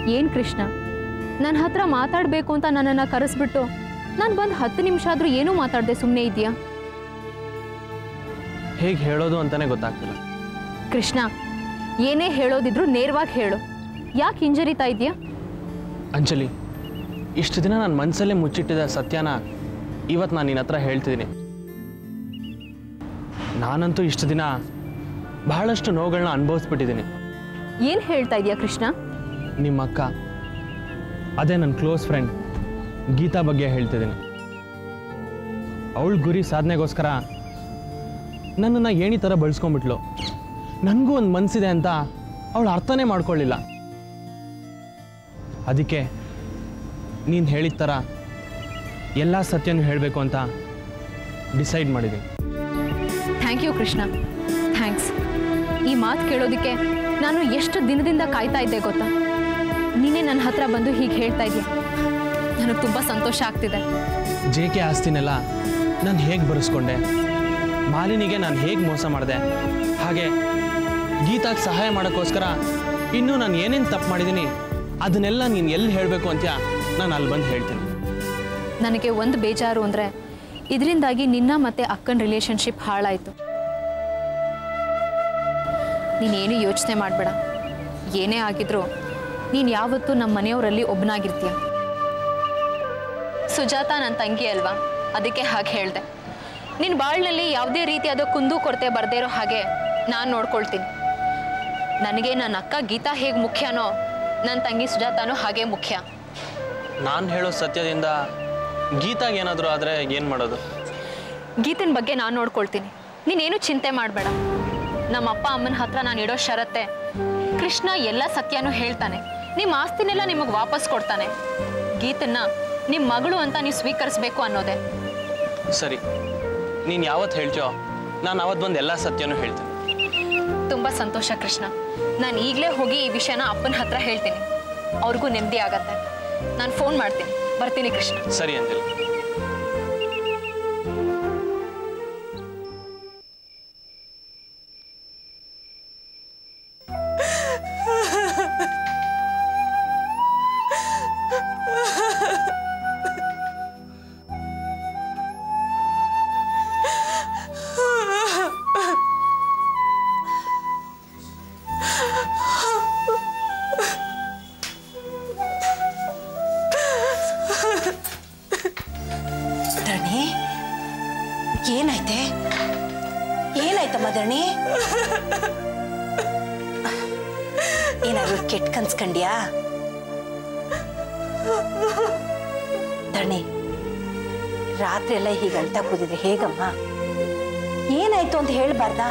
ಏನು ಕೃಷ್ಣ ನನ್ನ ಹತ್ರ ಮಾತಾಡಬೇಕು ಅಂತ ನನ್ನನ್ನು ಕರೆಸ್ಬಿಟ್ಟು ನಾನು ಬಂದು ಹತ್ತು ನಿಮಿಷ ಆದರೂ ಏನೂ ಮಾತಾಡದೆ ಸುಮ್ಮನೆ ಇದೆಯಾ ಹೇಗೆ ಹೇಳೋದು ಅಂತಾನೆ ಗೊತ್ತಾಗ್ತಿಲ್ಲ ಕೃಷ್ಣ ಏನೇ ಹೇಳೋದಿದ್ರು ನೇರವಾಗಿ ಹೇಳು ಯಾಕೆ ಹಿಂಜರಿತಾ ಇದೆಯಾ ಅಂಜಲಿ ಇಷ್ಟು ದಿನ ನನ್ನ ಮನಸ್ಸಲ್ಲೇ ಮುಚ್ಚಿಟ್ಟಿದ್ದ ಸತ್ಯನ ಇವತ್ತು ನಾನು ನಿನ್ನ ಹತ್ರ ಹೇಳ್ತಿದ್ದೀನಿ ನಾನಂತೂ ಇಷ್ಟು ದಿನ ಬಹಳಷ್ಟು ನೋವುಗಳನ್ನ ಅನುಭವಿಸ್ಬಿಟ್ಟಿದ್ದೀನಿ ಏನು ಹೇಳ್ತಾ ಇದೆಯಾ ಕೃಷ್ಣ ನಿಮ್ಮ ಅಕ್ಕ ಅದೇ ನನ್ನ ಕ್ಲೋಸ್ ಫ್ರೆಂಡ್ ಗೀತಾ ಬಗ್ಗೆ ಹೇಳ್ತಿದ್ದೀನಿ ಅವಳ ಗುರಿ ಸಾಧನೆಗೋಸ್ಕರ ನನ್ನನ್ನು ಏಣಿ ಥರ ಬಳಸ್ಕೊಂಡ್ಬಿಟ್ಲು ನನಗೂ ಒಂದು ಮನಸ್ಸಿದೆ ಅಂತ ಅವಳು ಅರ್ಥನೇ ಮಾಡ್ಕೊಳ್ಳಿಲ್ಲ ಅದಕ್ಕೆ ನೀನು ಹೇಳಿದ ಥರ ಎಲ್ಲ ಸತ್ಯನೂ ಹೇಳಬೇಕು ಅಂತ ಡಿಸೈಡ್ ಮಾಡಿದ್ದೀನಿ ಥ್ಯಾಂಕ್ ಯು ಕೃಷ್ಣ ಥ್ಯಾಂಕ್ಸ್ ಈ ಮಾತು ಕೇಳೋದಕ್ಕೆ ನಾನು ಎಷ್ಟು ದಿನದಿಂದ ಕಾಯ್ತಾ ಇದ್ದೆ ಗೊತ್ತಾ ನೀನೇ ನನ್ನ ಹತ್ರ ಬಂದು ಹೀಗೆ ಹೇಳ್ತಾ ಇದೆಯಾ ನನಗೆ ತುಂಬ ಸಂತೋಷ ಆಗ್ತಿದೆ ಜೆ ಕೆ ಆಸ್ತಿನೆಲ್ಲ ನಾನು ಹೇಗೆ ಬರೆಸ್ಕೊಂಡೆ ಮಾಲಿನಿಗೆ ನಾನು ಹೇಗೆ ಮೋಸ ಮಾಡಿದೆ ಹಾಗೆ ಗೀತಾಗೆ ಸಹಾಯ ಮಾಡೋಕ್ಕೋಸ್ಕರ ಇನ್ನೂ ನಾನು ಏನೇನು ತಪ್ಪು ಮಾಡಿದ್ದೀನಿ ಅದನ್ನೆಲ್ಲ ನೀನು ಎಲ್ಲಿ ಹೇಳಬೇಕು ಅಂತ ನಾನು ಅಲ್ಲಿ ಬಂದು ಹೇಳ್ತೀನಿ ನನಗೆ ಒಂದು ಬೇಜಾರು ಅಂದರೆ ಇದರಿಂದಾಗಿ ನಿನ್ನ ಮತ್ತು ಅಕ್ಕನ ರಿಲೇಶನ್ಶಿಪ್ ಹಾಳಾಯಿತು ನೀನೇನು ಯೋಚನೆ ಮಾಡಬೇಡ ಏನೇ ಆಗಿದ್ರೂ ನೀನು ಯಾವತ್ತೂ ನಮ್ಮ ಮನೆಯವರಲ್ಲಿ ಒಬ್ಬನಾಗಿರ್ತೀಯ ಸುಜಾತ ನನ್ನ ತಂಗಿ ಅಲ್ವಾ ಅದಕ್ಕೆ ಹಾಗೆ ಹೇಳಿದೆ ನಿನ್ನ ಬಾಳ್ನಲ್ಲಿ ಯಾವುದೇ ರೀತಿಯಾದ ಕುಂದು ಕೊರತೆ ಬರದೇ ಇರೋ ಹಾಗೆ ನಾನು ನೋಡ್ಕೊಳ್ತೀನಿ ನನಗೆ ನನ್ನ ಅಕ್ಕ ಗೀತಾ ಹೇಗೆ ಮುಖ್ಯನೋ ನನ್ನ ತಂಗಿ ಸುಜಾತಾನೂ ಹಾಗೆ ಮುಖ್ಯ ನಾನು ಹೇಳೋ ಸತ್ಯದಿಂದ ಗೀತಾಗೆ ಏನಾದರೂ ಆದರೆ ಏನು ಮಾಡೋದು ಗೀತನ ಬಗ್ಗೆ ನಾನು ನೋಡ್ಕೊಳ್ತೀನಿ ನೀನೇನು ಚಿಂತೆ ಮಾಡಬೇಡ ನಮ್ಮ ಅಪ್ಪ ಅಮ್ಮನ ಹತ್ರ ನಾನು ಇಡೋ ಷರತ್ತೆ ಕೃಷ್ಣ ಎಲ್ಲ ಸತ್ಯನೂ ಹೇಳ್ತಾನೆ ನಿಮ್ಮ ಆಸ್ತಿನೆಲ್ಲ ನಿಮಗೆ ವಾಪಸ್ ಕೊಡ್ತಾನೆ ಗೀತನ್ನ ನಿಮ್ಮ ಮಗಳು ಅಂತ ನೀವು ಸ್ವೀಕರಿಸ್ಬೇಕು ಅನ್ನೋದೇ ಸರಿ ನೀನು ಯಾವತ್ತು ಹೇಳ್ತೀಯೋ ನಾನು ಅವತ್ತು ಬಂದು ಎಲ್ಲ ಸತ್ಯನೂ ಹೇಳ್ತೀನಿ ತುಂಬ ಸಂತೋಷ ಕೃಷ್ಣ ನಾನು ಈಗಲೇ ಹೋಗಿ ಈ ವಿಷಯನ ಅಪ್ಪನ ಹತ್ರ ಹೇಳ್ತೀನಿ ಅವ್ರಿಗೂ ನೆಮ್ಮದಿ ಆಗತ್ತೆ ನಾನು ಫೋನ್ ಮಾಡ್ತೀನಿ ಬರ್ತೀನಿ ಕೃಷ್ಣ ಸರಿ ಅಂಜಲಿ ಧರಣಿ ಏನಾಯ್ತೆ ಏನಾಯ್ತಮ್ಮ ಧರಣಿ ಏನಾದ್ರು ಕೆಟ್ಟ ಕನ್ಸ್ಕಂಡ್ಯಾ ಧರಣಿ ರಾತ್ರಿ ಎಲ್ಲ ಹೀಗೆ ಅಳ್ತಾ ಕೂತಿದ್ರೆ ಹೇಗಮ್ಮ ಏನಾಯ್ತು ಅಂತ ಹೇಳ್ಬಾರ್ದಾ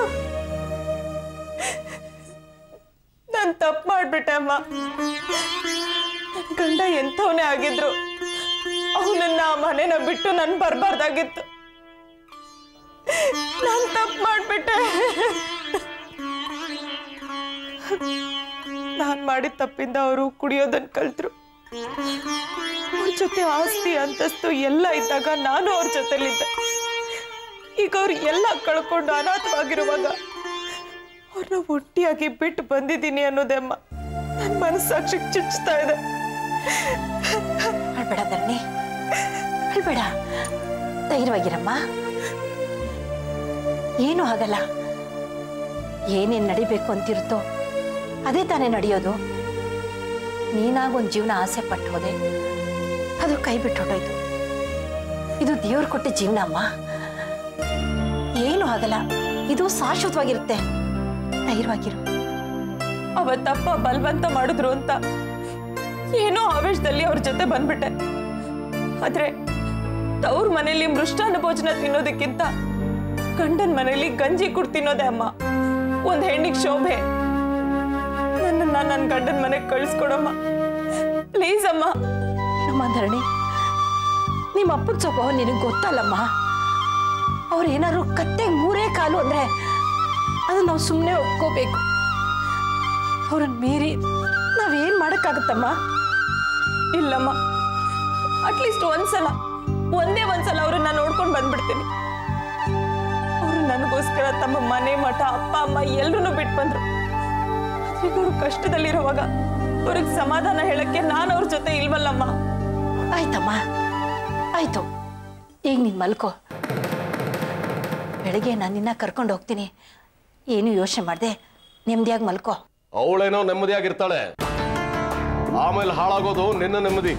ನಾನು ತಪ್ಪು ಮಾಡ್ಬಿಟ್ಟೆ ಅಮ್ಮ ನನ್ ಗಂಡ ಎಂಥವನೇ ಆಗಿದ್ರು ಅವನನ್ನ ಆ ಮನೆನ ಬಿಟ್ಟು ನನ್ ಬರ್ಬಾರ್ದಾಗಿತ್ತು ನಾನು ತಪ್ಪು ಮಾಡ್ಬಿಟ್ಟೆ ನಾನ್ ಮಾಡಿದ ತಪ್ಪಿಂದ ಅವರು ಕುಡಿಯೋದನ್ನ ಕಲ್ತ್ರು ಅವ್ರ ಜೊತೆ ಆಸ್ತಿ ಅಂತಸ್ತು ಎಲ್ಲ ಇದ್ದಾಗ ನಾನು ಅವ್ರ ಜೊತೆಲಿದ್ದೆ ಈಗ ಅವ್ರು ಎಲ್ಲ ಕಳ್ಕೊಂಡು ಅನಾಥವಾಗಿರುವಾಗ ಅವ್ರನ್ನ ಒಟ್ಟಿಯಾಗಿ ಬಿಟ್ಟು ಬಂದಿದ್ದೀನಿ ಅನ್ನೋದೇ ಅಮ್ಮ ನನ್ನ ಮನಸ್ಸಾಕ್ಷಿಗೆ ಚುಚ್ತಾ ಇದೆ ಅಳ್ಬೇಡ ಧರಣಿ ಅಳ್ಬೇಡ ಧೈರ್ಯವಾಗಿರಮ್ಮ ಏನೂ ಆಗಲ್ಲ ಏನೇನ್ ನಡಿಬೇಕು ಅಂತಿರುತ್ತೋ ಅದೇ ತಾನೇ ನಡೆಯೋದು ನೀನಾಗ ಒಂದು ಜೀವನ ಆಸೆ ಪಟ್ಟು ಹೋದೆ ಅದು ಕೈ ಬಿಟ್ಟು ಹೊಟ್ಟೋಯ್ತು ಇದು ದೇವ್ರು ಕೊಟ್ಟ ಜೀವನ ಅಮ್ಮ ಏನೂ ಆಗಲ್ಲ ಇದು ಶಾಶ್ವತವಾಗಿರುತ್ತೆ ಧೈರ್ಯವಾಗಿರು ಅವತ್ತಪ್ಪ ಬಲವಂತ ಮಾಡಿದ್ರು ಅಂತ ಏನೋ ಆವೇಶದಲ್ಲಿ ಅವ್ರ ಜೊತೆ ಬಂದ್ಬಿಟ್ಟೆ ಆದ್ರೆ ತವ್ರ ಮನೇಲಿ ಮೃಷ್ಟಾನ್ನ ಭೋಜನ ತಿನ್ನೋದಕ್ಕಿಂತ ಗಂಡನ ಮನೇಲಿ ಗಂಜಿ ಕುಡ್ ತಿನ್ನೋದೇ ಅಮ್ಮ ಒಂದ್ ಹೆಣ್ಣಿಗೆ ಶೋಭೆ ನನ್ನನ್ನ ನನ್ನ ಗಂಡನ ಮನೆಗೆ ಕಳಿಸ್ಕೊಡಮ್ಮ ಪ್ಲೀಸ್ ಅಮ್ಮ ನಮ್ಮ ಧರಣಿ ನಿಮ್ಮ ಅಪ್ಪನ ಸ್ವಭಾವ ನಿನಗೆ ಗೊತ್ತಲ್ಲಮ್ಮ ಅವ್ರು ಏನಾದ್ರು ಕತ್ತೆಗೆ ಮೂರೇ ಕಾಲು ಅಂದ್ರೆ ಅದನ್ನ ನಾವು ಸುಮ್ಮನೆ ಒಪ್ಕೋಬೇಕು ಅವ್ರನ್ನ ಮೀರಿ ನಾವೇನ್ ಮಾಡಕ್ಕಾಗತ್ತಮ್ಮ ಇಲ್ಲಮ್ಮ ಅಟ್ಲೀಸ್ಟ್ ಒಂದ್ಸಲ ಒಂದೇ ಒಂದ್ಸಲ ಅವ್ರನ್ನ ನೋಡ್ಕೊಂಡು ಬಂದ್ಬಿಡ್ತೀನಿ ಅವರು ನನಗೋಸ್ಕರ ತಮ್ಮ ಮನೆ ಮಠ ಅಪ್ಪ ಅಮ್ಮ ಎಲ್ರೂ ಬಿಟ್ಟು ಬಂದ್ರು ಆದ್ರೆ ಈಗ ಅವ್ರು ಕಷ್ಟದಲ್ಲಿರುವಾಗ ಅವ್ರಿಗೆ ಸಮಾಧಾನ ಹೇಳಕ್ಕೆ ನಾನು ಅವ್ರ ಜೊತೆ ಇಲ್ವಲ್ಲಮ್ಮ ಆಯ್ತಮ್ಮ ಆಯ್ತು ಈಗ ನೀನು ಮಲ್ಕೋ ಬೆಳಗ್ಗೆ ನಾನು ನಿನ್ನ ಕರ್ಕೊಂಡು ಹೋಗ್ತೀನಿ ಏನು ಯೋಚನೆ ಮಾಡಿದೆ ನೆಮ್ಮದಿಯಾಗಿ ಮಲ್ಕೋ ಅವಳೇನೋ ನೆಮ್ಮದಿಯಾಗಿರ್ತಾಳೆ ಆಮೇಲೆ ಹಾಳಾಗೋದು ನಿನ್ನ ನೆಮ್ಮದಿ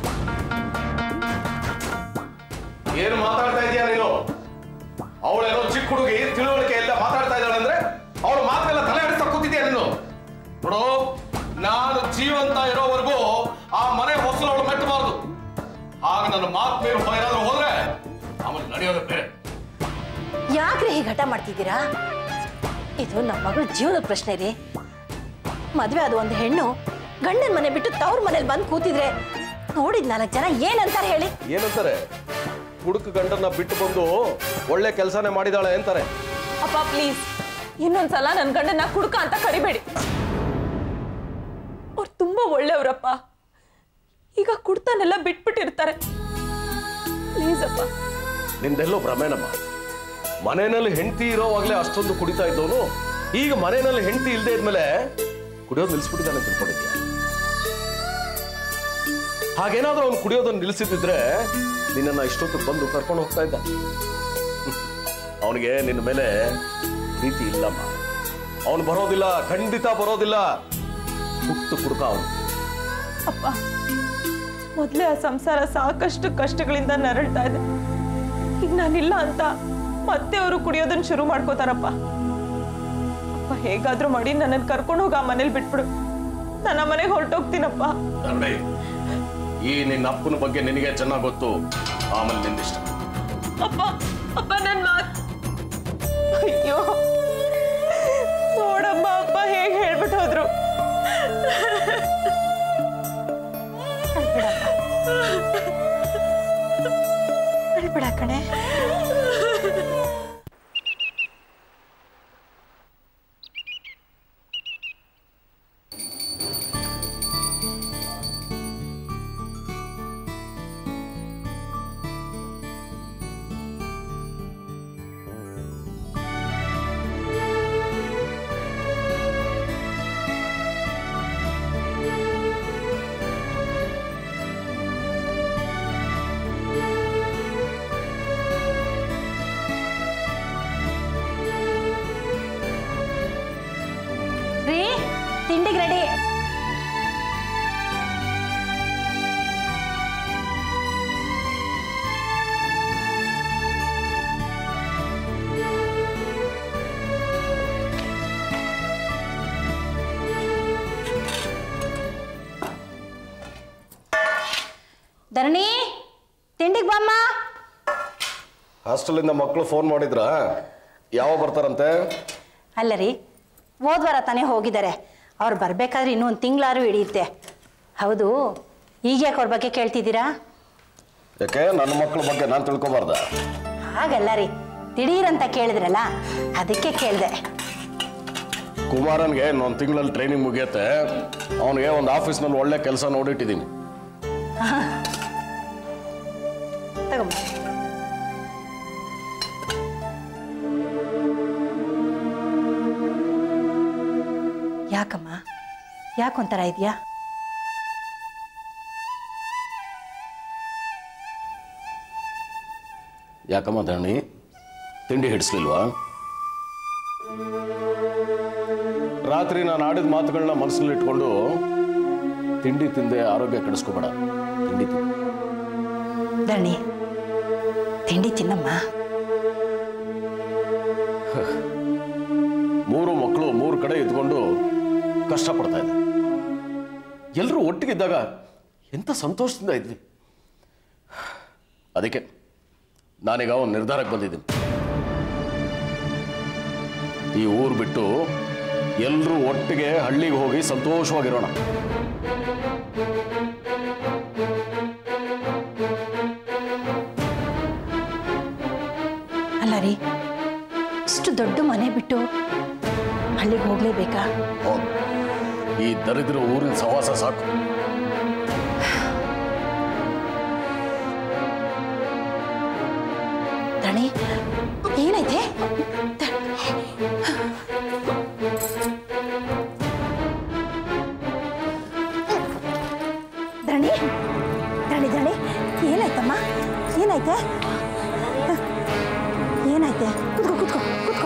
ಏನು ಮಾತಾಡ್ತಾ ಇದೀಯ ನೀನು ಅವಳೇನೋ ಚಿಕ್ಕ ಹುಡುಗಿ ತಿಳುವಳಿಕೆ ಎಲ್ಲ ಮಾತಾಡ್ತಾ ಇದ್ದಾಳೆ ಅಂದ್ರೆ ಅವಳ ಮಾತೆಲ್ಲ ತಲೆ ಆಡಿಸ್ತಾ ಕೂತಿದ್ಯಾ ನೀನು ನೋಡು ನಾನು ಜೀವಂತ ಇರೋವರೆಗೂ ಆ ಮನೆ ಹೊಸಲು ಅವಳು ಮೆಟ್ಟಬಾರ್ದು ಆಗ ನನ್ನ ಮಾತು ಮೀರು ಏನಾದ್ರೂ ಹೋದ್ರೆ ಆಮೇಲೆ ನಡೆಯೋದು ಬೇರೆ ಯಾಕ್ರಿ ಹೀಗೆ ಹಠ ಮಾಡ್ತಿದ್ದೀರಾ ಇದು ನಮ್ಮ ಮಗಳ ಜೀವನದ ಪ್ರಶ್ನೆ ರೀ ಮದುವೆ ಆದ ಒಂದು ಹೆಣ್ಣು ಗಂಡನ ಮನೆ ಬಿಟ್ಟು ತವ್ರ ಮನೇಲಿ ಬಂದು ಕೂತಿದ್ರೆ ನೋಡಿದ್ ನಾಲ್ಕು ಜನ ಏನಂತಾರೆ ಹೇಳಿ ಏನಂತಾರೆ ಹುಡುಕ ಗಂಡನ್ನ ಬಿಟ್ಟು ಬಂದು ಒಳ್ಳೆ ಕೆಲಸನೇ ಮಾಡಿದಾಳೆ ಅಂತಾರೆ ಅಪ್ಪ ಪ್ಲೀಸ್ ಇನ್ನೊಂದ್ಸಲ ನನ್ನ ಗಂಡನ ಕುಡ್ಕ ಅಂತ ಕರಿಬೇಡಿ ಅವ್ರು ತುಂಬಾ ಒಳ್ಳೆಯವ್ರಪ್ಪ ಈಗ ಕುಡ್ತಾನೆಲ್ಲ ಬಿಟ್ಬಿಟ್ಟಿರ್ತಾರೆ ಪ್ಲೀಸ್ ಅಪ್ಪ ನಿಂದೆಲ್ಲೋ ಭ್ರಮೇನಮ್ಮ ಮನೆಯಲ್ಲಿ ಹೆಂಡತಿ ಇರೋವಾಗ್ಲೇ ಅಷ್ಟೊಂದು ಕುಡಿತಾ ಇದ್ದವನು ಈಗ ಮನೆಯಲ್ಲಿ ಹೆಂಡತಿ ಇಲ್ಲದೆ ಇದ್ಮೇಲೆ ಕುಡಿಯೋದು ನಿಲ್ಸ್ಬಿಟ್ಟಿದ್ದಾನೆ ತಿಳ್ಕೊಂಡಿದ್ಯಾ ಹಾಗೇನಾದ್ರೂ ಅವ್ನು ಕುಡಿಯೋದನ್ನ ನಿಲ್ಸಿದ್ರೆ ನಿನ್ನನ್ನ ಇಷ್ಟೊತ್ತು ಬಂದು ಕರ್ಕೊಂಡು ಹೋಗ್ತಾ ಇದ್ದ ಅವನಿಗೆ ನಿನ್ನ ಮೇಲೆ ಪ್ರೀತಿ ಇಲ್ಲಮ್ಮ ಅವನು ಬರೋದಿಲ್ಲ ಖಂಡಿತ ಬರೋದಿಲ್ಲ ಹುಟ್ಟು ಕುಡ್ಕ ಅವನು ಅಪ್ಪ ಮೊದಲೇ ಆ ಸಂಸಾರ ಸಾಕಷ್ಟು ಕಷ್ಟಗಳಿಂದ ನರಳ್ತಾ ಇದೆ ಈಗ ನಾನಿಲ್ಲ ಅಂತ ಮತ್ತೆ ಅವರು ಕುಡಿಯೋದನ್ನ ಶುರು ಮಾಡ್ಕೋತಾರಪ್ಪ ಅಪ್ಪ ಹೇಗಾದ್ರೂ ಮಾಡಿ ನನ್ನನ್ನು ಕರ್ಕೊಂಡು ಹೋಗಿ ಆ ಮನೇಲಿ ಬಿಟ್ಬಿಡು ನಾನು ಆ ಮನೆಗೆ ಹೊರಟೋಗ್ತೀನಪ್ಪ ಧರ್ಮೇ, ಈ ನಿನ್ನ ಅಪ್ಪನ ಬಗ್ಗೆ ನಿನಗೆ ಚೆನ್ನಾಗಿ ಗೊತ್ತು ಆಮೇಲೆ ನಿಂದಿಷ್ಟ ಅಪ್ಪ ಅಪ್ಪ ನನ್ ಮಾತ್ ಅಯ್ಯೋ ನೋಡಮ್ಮ ಅಪ್ಪ ಹೇಗೆ ಹೇಳ್ಬಿಟ್ಟು ಹೋದ್ರು ಅಳ್ಬೇಡ ಕಣೆ ರೀ ತಿಂಡಿಗೆ ರೆಡಿ ಧರಣಿ ತಿಂಡಿಗೆ ಬಾಮ್ಮ ಹಾಸ್ಟೆಲಿಂದ ಮಕ್ಕಳು ಫೋನ್ ಮಾಡಿದ್ರ ಯಾವ ಬರ್ತಾರಂತೆ ಅಲ್ಲ ರೀ ಹೋದ್ವಾರ ತಾನೇ ಹೋಗಿದ್ದಾರೆ ಅವ್ರು ಬರಬೇಕಾದ್ರೆ ಇನ್ನೂ ಒಂದು ತಿಂಗಳಾರು ಹಿಡಿಯುತ್ತೆ ಹೌದು ಈಗ ಯಾಕೆ ಅವ್ರ ಬಗ್ಗೆ ಕೇಳ್ತಿದ್ದೀರಾ ಯಾಕೆ ನನ್ನ ಮಕ್ಕಳ ಬಗ್ಗೆ ನಾನು ತಿಳ್ಕೊಬಾರ್ದ ಹಾಗಲ್ಲ ರೀ ದಿಢೀರಂತ ಕೇಳಿದ್ರಲ್ಲ ಅದಕ್ಕೆ ಕೇಳಿದೆ ಕುಮಾರನ್ಗೆ ಇನ್ನೊಂದು ತಿಂಗಳಲ್ಲಿ ಟ್ರೈನಿಂಗ್ ಮುಗಿಯತ್ತೆ ಅವನಿಗೆ ಒಂದು ಆಫೀಸ್ನಲ್ಲಿ ಒಳ್ಳೆ ಕೆಲಸ ನೋಡಿಟ್ಟಿದ್ದೀನಿ ತಗೊಂಬ ಯಾಕಮ್ಮ ಯಾಕೊಂಥರ ಇದೆಯಾ ಯಾಕಮ್ಮ ಧರಣಿ ತಿಂಡಿ ಹಿಡಿಸ್ಲಿಲ್ವಾ ರಾತ್ರಿ ನಾನು ಆಡಿದ ಮಾತುಗಳನ್ನ ಮನಸ್ಸಲ್ಲಿ ಇಟ್ಕೊಂಡು ತಿಂಡಿ ತಿಂದೆ ಆರೋಗ್ಯ ಕೆಡಿಸ್ಕೋಬೇಡ ತಿಂಡಿ ತಿಂದು ಧರಣಿ ತಿಂಡಿ ತಿನ್ನಮ್ಮ ಮೂರು ಮಕ್ಕಳು ಮೂರು ಕಡೆ ಇದ್ಕೊಂಡು ಕಷ್ಟಪಡ್ತಾ ಇದ್ದೆ ಎಲ್ಲರೂ ಒಟ್ಟಿಗಿದ್ದಾಗ ಎಂಥ ಸಂತೋಷದಿಂದ ಇದ್ವಿ ಅದಕ್ಕೆ ನಾನೀಗ ಒಂದು ನಿರ್ಧಾರಕ್ಕೆ ಬಂದಿದ್ದೀನಿ ಈ ಊರು ಬಿಟ್ಟು ಎಲ್ಲರೂ ಒಟ್ಟಿಗೆ ಹಳ್ಳಿಗೆ ಹೋಗಿ ಸಂತೋಷವಾಗಿರೋಣ ಅಲ್ಲ ರೀ ಇಷ್ಟು ದೊಡ್ಡ ಮನೆ ಬಿಟ್ಟು ಹಳ್ಳಿಗೆ ಹೋಗ್ಲೇಬೇಕಾ ಹೌದು ಈ ದರಿದ್ರ ಊರಿನ ಸವಾಸ ಸಾಕು ಧರಣಿ ಏನೈತೆ ಏನಾಯ್ತೆ ಏನಾಯ್ತೆ ಕುತ್ಕೋ ಕುತ್ಕೋ ಕುತ್ಕೋ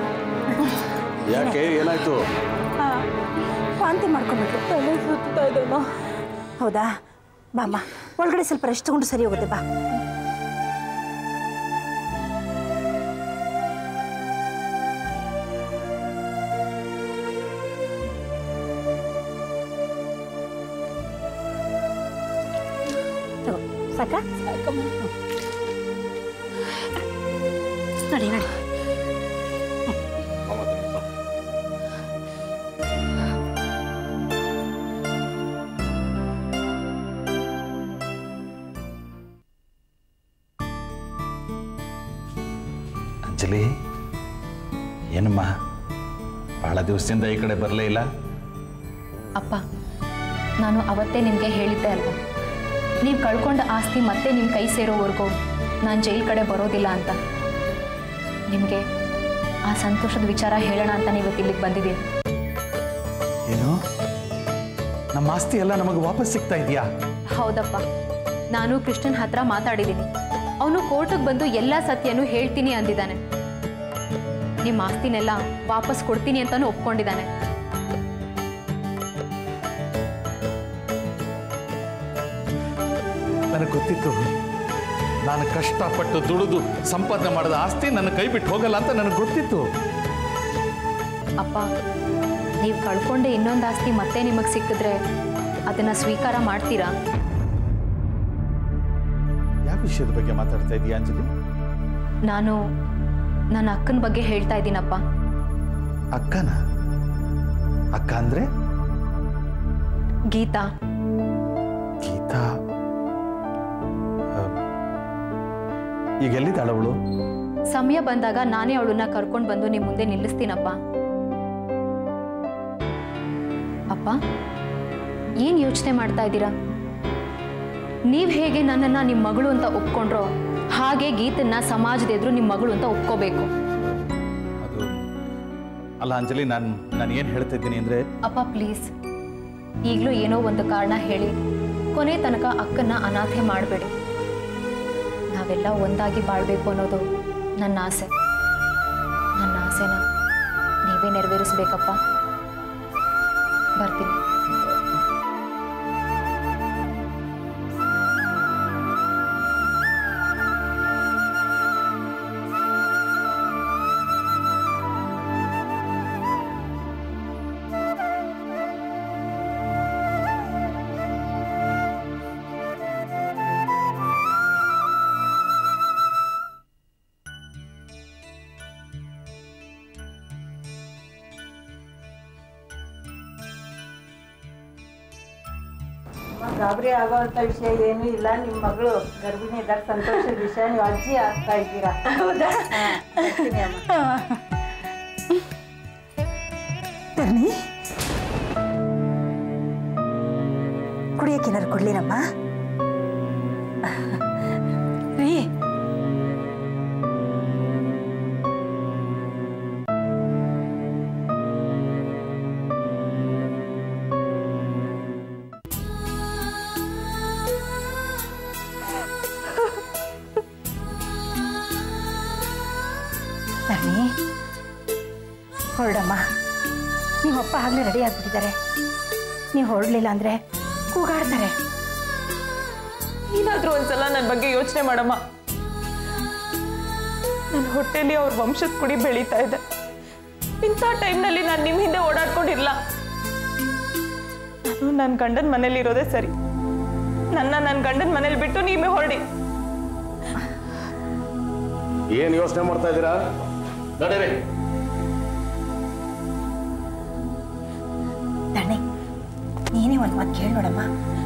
ಯಾಕೆ ಏನಾಯ್ತು ಆ, ವಾಂತಿ ಮಾಡ್ಕೊಂಡ್ಬಿಟ್ಟು ತಲೆ ಸುತ್ತಾ ಇದೆನೋ ಹೌದಾ ಬಾಮ್ಮ ಒಳಗಡೆ ಸ್ವಲ್ಪ ರೆಸ್ಟ್ ತಗೊಂಡು ಸರಿ ಹೋಗುತ್ತೆ ಬಾ ತಗೋ, ಸಾಕಾ ನಡಿ ನಡಿ ಅಂಜಲಿ ಏನಮ್ಮ ಭಾಳ ದಿವಸದಿಂದ ಈ ಕಡೆ ಬರಲೇ ಇಲ್ಲ ಅಪ್ಪ ನಾನು ಅವತ್ತೇ ನಿಮಗೆ ಹೇಳಿದ್ದೆ ಅಲ್ವಾ ನೀವು ಕಳ್ಕೊಂಡ ಆಸ್ತಿ ಮತ್ತೆ ನಿಮ್ಮ ಕೈ ಸೇರೋವರೆಗೂ ನಾನು ಜೈಲ್ ಕಡೆ ಬರೋದಿಲ್ಲ ಅಂತ ನಿಮಗೆ ಆ ಸಂತೋಷದ ವಿಚಾರ ಹೇಳೋಣ ಅಂತ ನೀವು ಇಲ್ಲಿಗೆ ಬಂದಿದ್ದೀನಿ ಏನು ನಮ್ಮ ಆಸ್ತಿ ಎಲ್ಲ ನಮಗೆ ವಾಪಸ್ ಸಿಗ್ತಾ ಇದೆಯಾ ಹೌದಪ್ಪ ನಾನು ಕೃಷ್ಣನ್ ಹತ್ರ ಮಾತಾಡಿದ್ದೀನಿ ಅವನು ಕೋರ್ಟಿಗೆ ಬಂದು ಎಲ್ಲ ಸತ್ಯನೂ ಹೇಳ್ತೀನಿ ಅಂದಿದ್ದಾನೆ ನಿಮ್ಮ ಆಸ್ತಿನೆಲ್ಲ ವಾಪಸ್ ಕೊಡ್ತೀನಿ ಅಂತಾನು ಒಪ್ಕೊಂಡಿದ್ದಾನೆ ನನಗೆ ಗೊತ್ತಿತ್ತು ನಾನು ಕಷ್ಟಪಟ್ಟು ದುಡಿದು ಸಂಪಾದನೆ ಮಾಡಿದ ಆಸ್ತಿ ನನ್ನ ಕೈ ಬಿಟ್ಟು ಹೋಗಲ್ಲ ಅಂತ ನನಗೆ ಗೊತ್ತಿತ್ತು ಅಪ್ಪ ನೀವು ಕಳ್ಕೊಂಡೆ ಇನ್ನೊಂದು ಆಸ್ತಿ ಮತ್ತೆ ನಿಮಗೆ ಸಿಕ್ಕಿದ್ರೆ ಅದನ್ನು ಸ್ವೀಕಾರ ಮಾಡ್ತೀರಾ ಯಾವ ವಿಷಯದ ಬಗ್ಗೆ ಮಾತಾಡ್ತಾ ಇದೀಯ ಅಂಜಲಿ ನಾನು ನನ್ನ ಅಕ್ಕನ ಬಗ್ಗೆ ಹೇಳ್ತಾ ಇದ್ದೀನಪ್ಪ ಅಕ್ಕನ ಅಕ್ಕ ಅಂದ್ರೆ ಗೀತಾ ಗೀತಾ ಆ, ಈಗ ಎಲ್ಲಿದ್ದಾಳ ಅವಳು ಸಮಯ ಬಂದಾಗ ನಾನೇ ಅವಳನ್ನ ಕರ್ಕೊಂಡು ಬಂದು ನಿಮ್ಮ ಮುಂದೆ ನಿಲ್ಲಿಸ್ತೀನಪ್ಪ ಅಪ್ಪ ಏನು ಯೋಚನೆ ಮಾಡ್ತಾ ಇದ್ದೀರಾ ನೀವು ಹೇಗೆ ನನ್ನನ್ನು ನಿಮ್ಮ ಮಗಳು ಅಂತ ಒಪ್ಕೊಂಡ್ರೋ ಹಾಗೆ ಗೀತನ್ನ ಸಮಾಜದ ಎದುರು ನಿಮ್ಮ ಮಗಳು ಅಂತ ಒಪ್ಕೋಬೇಕು ಅದು ಅಲ್ಲ ಅಂಜಲಿ ನಾನು ನಾನು ಏನು ಹೇಳ್ತಾ ಇದ್ದೀನಿ ಅಂದರೆ ಅಪ್ಪ ಪ್ಲೀಸ್ ಈಗಲೂ ಏನೋ ಒಂದು ಕಾರಣ ಹೇಳಿ ಕೊನೆ ತನಕ ಅಕ್ಕನ್ನ ಅನಾಥೆ ಮಾಡಬೇಡಿ ನಾವೆಲ್ಲ ಒಂದಾಗಿ ಬಾಳ್ಬೇಕು ಅನ್ನೋದು ನನ್ನ ಆಸೆ ನನ್ನ ಆಸೆನ ನೀವೇ ನೆರವೇರಿಸ್ಬೇಕಪ್ಪ ಬರ್ತೀನಿ ಗಾಬರಿ ಆಗೋವಂಥ ವಿಷಯ ಏನೂ ಇಲ್ಲ ನಿಮ್ಮ ಮಗಳು ಗರ್ಭಿಣಿ ಇದ್ದಾಗ ಸಂತೋಷದ ವಿಷಯ ನೀವು ಅಜ್ಜಿ ಆಗ್ತಾ ಇದ್ದೀರಾ ಹೌದಾ ಬರ್ತೀನಿ ಅಮ್ಮ. ಧರಣಿ ಕುಡಿಯೋಕ್ಕೇನಾರು ಕೊಡ್ಲಿನಮ್ಮ ರೀ ಧರಣಿ ಹೊರಡಮ್ಮ ನಿಮ್ಮಪ್ಪ ಆಗಲೇ ರೆಡಿ ಆಗ್ಬಿಟ್ಟಿದ್ದಾರೆ ನೀವು ಹೊರಡ್ಲಿಲ್ಲ ಅಂದ್ರೆ ಕೂಗಾಡ್ತಾರೆ ಏನಾದ್ರೂ ಒಂದ್ಸಲ ನನ್ನ ಬಗ್ಗೆ ಯೋಚನೆ ಮಾಡಮ್ಮ ನನ್ನ ಹೊಟ್ಟೆಲಿ ಅವ್ರ ವಂಶದ ಕುಡಿ ಬೆಳೀತಾ ಇದೆ ಇಂಥ ಟೈಮ್ನಲ್ಲಿ ನಾನು ನಿಮ್ಮ ಹಿಂದೆ ಓಡಾಡ್ಕೊಂಡಿಲ್ಲ ನಾನು ನನ್ನ ಗಂಡನ ಮನೇಲಿ ಇರೋದೇ ಸರಿ ನನ್ನ ನನ್ನ ಗಂಡನ ಮನೇಲಿ ಬಿಟ್ಟು ನೀವೇ ಹೊರಡಿ ಏನ್ ಯೋಚನೆ ಮಾಡ್ತಾ ಇದ್ದೀರಾ ನಡೀರಿ ಧರಣಿ ನೀನೇ ಒಂದು ಮಾತು ಕೇಳಿ ನೋಡಮ್ಮ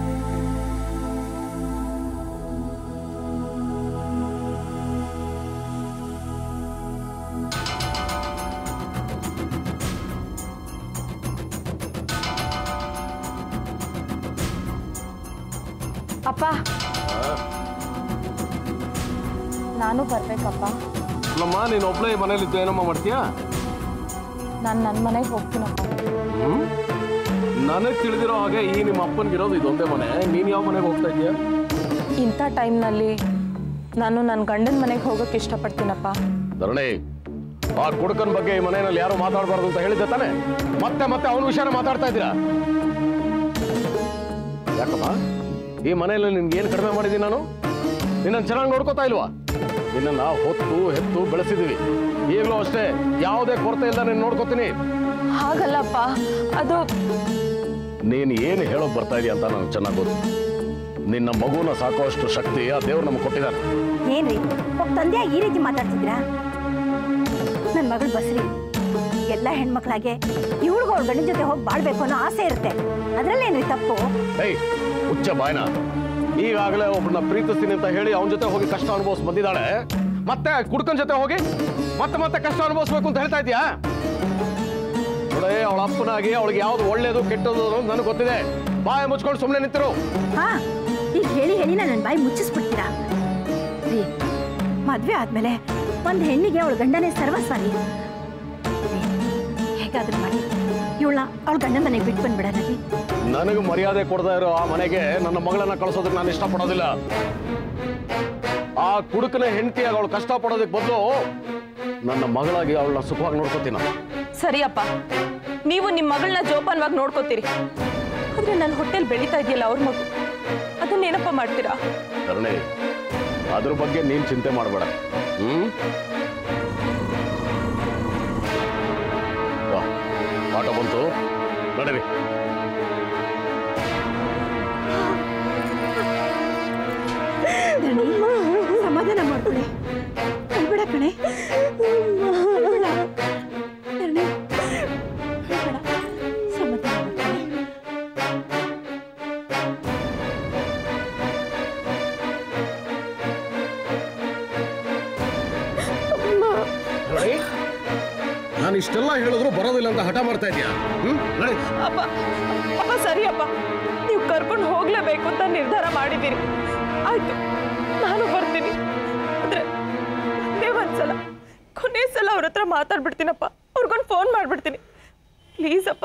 ಅಪ್ಪ ನಾನು ಬರ್ಬೇಕಪ್ಪ ಅಲ್ಲಮ್ಮ ನೀನು ಒಬ್ಳೆ ಮನೇಲಿದ್ದು ಏನಮ್ಮ ಮಾಡ್ತೀಯಾ ನಾನು ನನ್ನ ಮನೆಗೆ ಹೋಗ್ತೀನಪ್ಪ ಹ್ಮ್ ನನಗೆ ತಿಳಿದಿರೋ ಹಾಗೆ ಈ ನಿಮ್ಮ ಅಪ್ಪನಿಗಿರೋದು ಇದೊಂದೇ ಮನೆ ನೀನು ಯಾವ ಮನೆಗೆ ಹೋಗ್ತಾ ಇದೀಯಾ ಇಂಥ ಟೈಮ್ನಲ್ಲಿ ನಾನು ನನ್ನ ಗಂಡನ ಮನೆಗೆ ಹೋಗೋಕೆ ಇಷ್ಟಪಡ್ತೀನಪ್ಪ ಧರಣಿ ಆ ಕುಡುಕನ ಬಗ್ಗೆ ಈ ಮನೆಯಲ್ಲಿ ಯಾರು ಮಾತಾಡಬಾರ್ದು ಅಂತ ಹೇಳಿದ್ದೆ ತಾನೆ ಮತ್ತೆ ಮತ್ತೆ ಅವನ ವಿಷಯನ ಮಾತಾಡ್ತಾ ಇದ್ದೀರಾ ಯಾಕಮ್ಮ ಈ ಮನೆಯಲ್ಲಿ ನಿನ್ಗೆ ಏನು ಕಡಿಮೆ ಮಾಡಿದ್ದೀನಿ ನಾನು ನಿನ್ನನ್ನು ಚೆನ್ನಾಗಿ ನೋಡ್ಕೋತಾ ಇಲ್ವಾ ನಿನ್ನನ್ನು ಹೊತ್ತು ಹೆತ್ತು ಬೆಳೆಸಿದೀವಿ ಈಗಲೂ ಅಷ್ಟೇ ಯಾವುದೇ ಕೊರತೆ ಇಲ್ಲ ನೀನು ನೋಡ್ಕೋತೀನಿ ಹಾಗಲ್ಲಪ್ಪ ಅದು ನೀನು ಏನು ಹೇಳೋಕೆ ಬರ್ತಾ ಇದೆಯಾ ಅಂತ ನನಗೆ ಚೆನ್ನಾಗಿ ಗೊತ್ತು ನಿನ್ನ ಮಗುನ ಸಾಕುವಷ್ಟು ಶಕ್ತಿ ಆ ದೇವ್ರು ನಮ್ಗೆ ಕೊಟ್ಟಿದ್ದಾನೆ ಏನ್ರಿ ಒಬ್ಬ ತಂದೆಯಾಗಿ ಈ ರೀತಿ ಮಾತಾಡ್ತಿದ್ದೀರಾ ನನ್ನ ಮಗಳು ಬಸ್ರಿ ಎಲ್ಲ ಹೆಣ್ಮಕ್ಳಾಗೆ ಇವಳಿಗೂ ಅವ್ರ ಗಂಡನ ಜೊತೆ ಹೋಗಿ ಬಾಳ್ಬೇಕು ಅನ್ನೋ ಆಸೆ ಇರುತ್ತೆ ಅದ್ರಲ್ಲೇನ್ರಿ ತಪ್ಪು ಏಯ್ ಹುಚ್ಚ ಬಾಯ್ನ ಈಗಾಗಲೇ ಒಬ್ಬನ ಪ್ರೀತಿಸ್ತೀನಿ ಅಂತ ಹೇಳಿ ಅವನ ಜೊತೆ ಹೋಗಿ ಕಷ್ಟ ಅನುಭವಿಸ್ ಬಂದಿದ್ದಾಳೆ ಮತ್ತೆ ಕುಡ್ಕನ್ ಜೊತೆ ಹೋಗಿ ಮತ್ತೆ ಮತ್ತೆ ಕಷ್ಟ ಅನುಭವಿಸ್ಬೇಕು ಅಂತ ಹೇಳ್ತಾ ಇದೀಯಾ ನೋಡೇ ಅವಳ ಅಪ್ಪನಾಗಿ ಅವಳಿಗೆ ಯಾವ್ದು ಒಳ್ಳೇದು ಕೆಟ್ಟದು ಅನ್ನೋದು ನನಗೆ ಗೊತ್ತಿದೆ ಬಾಯ ಮುಚ್ಕೊಂಡು ಸುಮ್ಮನೆ ನಿಂತಿರು ಹಾ ಈಗ ಹೇಳಿ ಹೇಳಿ ನನ್ನ ಬಾಯಿ ಮುಚ್ಚಿಸ್ಬಿಡ್ತೀರಾ ರೀ ಮದ್ವೆ ಆದ್ಮೇಲೆ ಒಂದ್ ಹೆಣ್ಣಿಗೆ ಅವಳ ಗಂಡನೇ ಸರ್ವಸ್ವ ರೀ ರೀ, ಹೇಗಾದ್ರೂ ಮಾಡಿ ಇವಳನ್ನ ಅವಳ ಗಂಡನ ಮನೆಗೆ ಬಿಟ್ಟು ಬಂದ್ಬಿಡೋಣ ರೀ ನನಗೆ ಮರ್ಯಾದೆ ಕೊಡದೇ ಇರೋ ಆ ಮನೆಗೆ ನನ್ನ ಮಗಳನ್ನ ಕಳಿಸೋದಕ್ಕೆ ನಾನು ಇಷ್ಟಪಡೋದಿಲ್ಲ ಆ ಕುಡುಕನ ಹೆಂಡತಿಯಾಗಿ ಅವಳು ಕಷ್ಟ ಪಡೋದಕ್ಕೆ ಬದಲು ನನ್ನ ಮಗಳಾಗಿ ಅವಳನ್ನ ಸುಖವಾಗಿ ನೋಡ್ಕೋತೀನಿ ನಾನು. ಸರಿಯಪ್ಪ ನೀವು ನಿಮ್ಮ ಮಗಳನ್ನ ಜೋಪಾನವಾಗಿ ನೋಡ್ಕೋತೀರಿ ಆದ್ರೆ ನನ್ನ ಹೊಟ್ಟೆಲ್ ಬೆಳೀತಾ ಇದೆಯಲ್ಲ ಅವ್ರ ಮಗು ಅದನ್ನೇನಪ್ಪ ಮಾಡ್ತೀರಾ ಕರುಣೆ ಅದ್ರ ಬಗ್ಗೆ ನೀನ್ ಚಿಂತೆ ಮಾಡಬೇಡ ಹ್ಮ್ ವಾ, ಆಟೋ ಬಂತು ನಡೀರಿ ಧರಣಿ, ಸಮಾಧಾನ ಮಾಡ್ಕೊಳ್ಳಿ ಅಳ್ಬೇಡ ಕಣೆ ಅಳ್ಬೇಡ. ಧರಣಿ, ಅಳ್ಬೇಡ. ಸಮಾಧಾನ ಮಾಡ್ಕೊಳ್ಳಿ. ನೋಡಿ ನಾನು ಇಷ್ಟೆಲ್ಲ ಹೇಳಿದ್ರು ಬರೋದಿಲ್ಲ ಅಂತ ಹಠ ಮಾಡ್ತಾ ಇದೀಯಾ ಹ್ಮ್ ನಡಿ ಅಪ್ಪ ಅಪ್ಪ ಸರಿಯಪ್ಪ ನೀವು ಕರ್ಕೊಂಡು ಹೋಗ್ಲೇಬೇಕು ಅಂತ ನಿರ್ಧಾರ ಮಾಡಿದ್ದೀರಿ ಆಯ್ತು ನಾನು ಬರ್ತೀನಿ ಆದ್ರೆ ಒಂದೇ ಒಂದ್ಸಲ ಕೊನೆ ಸಲ ಅವ್ರ ಹತ್ರ ಮಾತಾಡ್ಬಿಡ್ತೀನಪ್ಪ ಅವ್ರಿಗೊಂದು ಫೋನ್ ಮಾಡ್ಬಿಡ್ತೀನಿ ಪ್ಲೀಸ್ ಅಪ್ಪ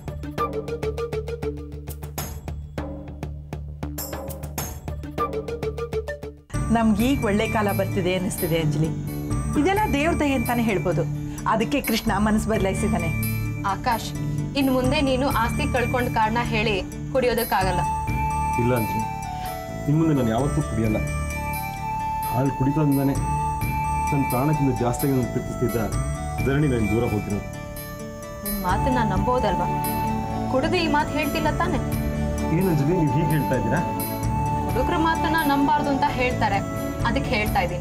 ನಮ್ಗೀಗ ಒಳ್ಳೆ ಕಾಲ ಬರ್ತಿದೆ ಅನ್ನಿಸ್ತಿದೆ ಅಂಜಲಿ ಇದೆಲ್ಲ ದೇವ್ರ ದಯೆ ಅಂತಾನೆ ಹೇಳ್ಬೋದು ಅದಕ್ಕೆ ಕೃಷ್ಣ ಮನಸ್ಸು ಬದಲಾಯಿಸಿದ್ದಾನೆ ಆಕಾಶ್ ಇನ್ ಮುಂದೆ ನೀನು ಆಸ್ತಿ ಕಳ್ಕೊಂಡ್ ಕಾರಣ ಹೇಳಿ ಕುಡಿಯೋದಕ್ಕಾಗಲ್ಲ ಇಲ್ಲ ಅಂಜಲಿ ಇನ್ನು ಮುಂದೆ ನಾನು ಯಾವತ್ತೂ ಕುಡಿಯಲ್ಲ ಹಾಲು ಕುಡಿತದಿಂದಾನೆ ನನ್ನ ಪ್ರಾಣಕ್ಕಿಂತ ಜಾಸ್ತಿಯಾಗಿ ನಾನು ಪ್ರೀತಿಸ್ತಿದ್ದ ಧರಣಿ ನನಗೆ ದೂರ ಹೋಗಿರೋದು ನಿನ್ ಮಾತನ್ನ ನಂಬೋದಲ್ವಾ ಕುಡಿದು ಈ ಮಾತು ಹೇಳ್ತಿಲ್ಲ ತಾನೆ ಏನು ಅಂಜಲಿ ನೀವು ಹೀಗೆ ಹೇಳ್ತಾ ಇದ್ದೀರಾ ಹುಡುಗ್ರ ಮಾತನ್ನ ನಂಬಾರ್ದು ಅಂತ ಹೇಳ್ತಾರೆ ಅದಕ್ಕೆ ಹೇಳ್ತಾ ಇದ್ದೀನಿ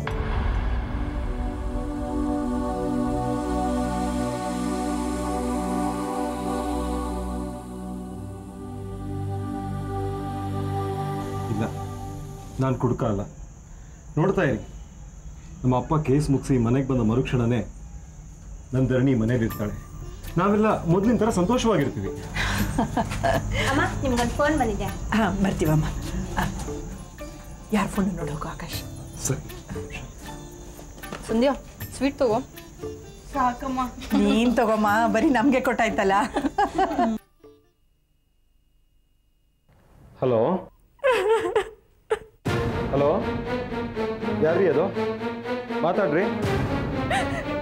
ಇಲ್ಲ ನಾನು ಕುಡ್ಕಲ್ಲ ನೋಡ್ತಾ ಇರಿ ನಮ್ಮ ಅಪ್ಪ ಕೇಸ್ ಮುಗಿಸಿ ಮನೆಗೆ ಬಂದ ಮರುಕ್ಷಣನೇ ನನ್ನ ಧರಣಿ ಮನೇಲಿ ಇರ್ತಾಳೆ ನಾವೆಲ್ಲ ಮೊದಲಿನ ಥರ ಸಂತೋಷವಾಗಿರ್ತೀವಿ ಅಮ್ಮ ನಿಮ್ಗೊಂದು ಫೋನ್ ಬಂದಿದೆ ಹಾಂ ಬರ್ತೀವಮ್ಮ ಯಾರ ಫೋನ್ ನೋಡೋಕು ಆಕಾಶ್ ಸರಿ ಸಂಧ್ಯಾ ಸ್ವೀಟ್ ತಗೋ ನೀನ್ ತಗೊಮ್ಮ ಬರೀ ನಮ್ಗೆ ಕೊಟ್ಟಾಯ್ತಲ್ಲ ಹಲೋ ಹಲೋ ಯಾರ್ರೀ ಅದು ಮಾತಾಡ್ರಿ